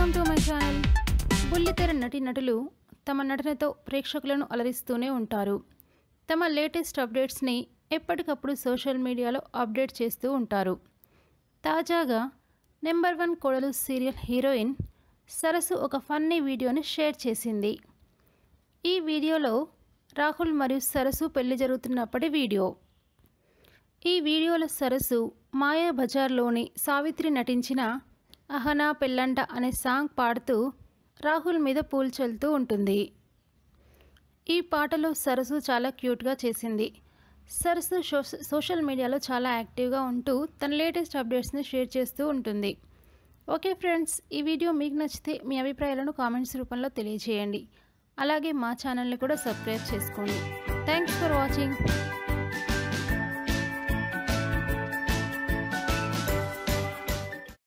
welcome to my channel బుల్లితెర నటీనటులు తమ నటనతో ప్రేక్షకులను అలరిస్తూనే ఉంటారు తమ లేటెస్ట్ అప్డేట్స్ని ఎప్పటికప్పుడు సోషల్ మీడియాలో అప్డేట్ చేస్తూ ఉంటారు తాజాగా నెంబర్ వన్ కోడలు సీరియల్ హీరోయిన్ సరస్సు ఒక ఫన్నీ వీడియోని షేర్ చేసింది ఈ వీడియోలో రాహుల్ మరియు సరస్సు పెళ్లి జరుగుతున్నప్పటి వీడియో ఈ వీడియోలో సరస్సు మాయా బజార్లోని సావిత్రి నటించిన అహనా పెళ్ళంట అనే సాంగ్ పాడుతూ రాహుల్ మీద పూలు చల్లుతూ ఉంటుంది ఈ పాటలో సరస్సు చాలా క్యూట్గా చేసింది సరస్సు సోష- సోషల్ మీడియాలో చాలా యాక్టివ్గా ఉంటూ తన లేటెస్ట్ అప్డేట్స్ని షేర్ చేస్తూ ఉంటుంది ఓకే ఫ్రెండ్స్ ఈ వీడియో మీకు నచ్చితే మీ అభిప్రాయాలను కామెంట్స్ రూపంలో తెలియజేయండి అలాగే మా ఛానల్ని కూడా సబ్స్క్రైబ్ చేసుకోండి థ్యాంక్స్ ఫర్ వాచింగ్